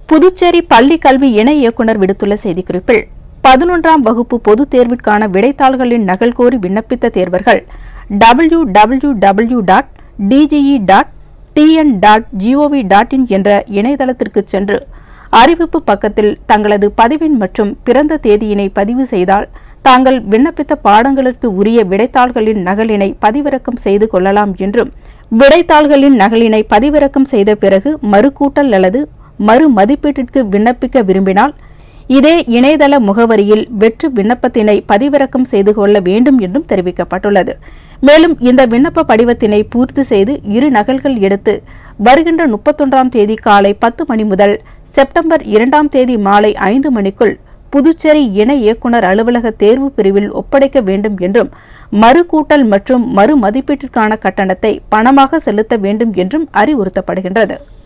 புதுச்சேரி பள்ளி கல்வி இணை இயக்குநர் விடுத்துள்ள செய்திக்குறிப்பில் பதினொன்றாம் வகுப்பு பொதுத் தேர்விற்கான விடைத்தாள்களின் நகல் கோரி விண்ணப்பித்த தேர்வர்கள் W W W dot DGE dot TN dot GOV dot in என்ற இணையதளத்திற்கு சென்று அறிவிப்பு பக்கத்தில் தங்களது பதிவெண் மற்றும் பிறந்த தேதியினை பதிவு செய்தால் தாங்கள் விண்ணப்பித்த பாடங்களுக்கு உரிய விடைத்தாள்களின் நகலினை பதிவிறக்கம் செய்து கொள்ளலாம் என்றும் விடைத்தாள்களின் நகலினை பதிவிறக்கம் செய்த பிறகு மறுகூட்டல் அல்லது மறு மதிப்பீட்டிற்கு விண்ணப்பிக்க விரும்பினால் இதே இணையதள முகவரியில் வெற்று விண்ணப்பத்தினை பதிவிறக்கம் செய்து கொள்ள வேண்டும் என்றும் தெரிவிக்கப்பட்டுள்ளது மேலும் இந்த விண்ணப்ப படிவத்தினை பூர்த்தி செய்து இரு நகல்கள் எடுத்து வருகின்ற முப்பத்தொன்றாம் தேதி காலை பத்து மணி முதல் செப்டம்பர் இரண்டாம் தேதி மாலை ஐந்து மணிக்குள் புதுச்சேரி இணை இயக்குநர் அலுவலக தேர்வு பிரிவில் ஒப்படைக்க வேண்டும் என்றும் மறுகூட்டல் மற்றும் மறு மதிப்பீட்டிற்கான கட்டணத்தை பணமாக செலுத்த வேண்டும் என்றும் அறிவுறுத்தப்படுகின்றது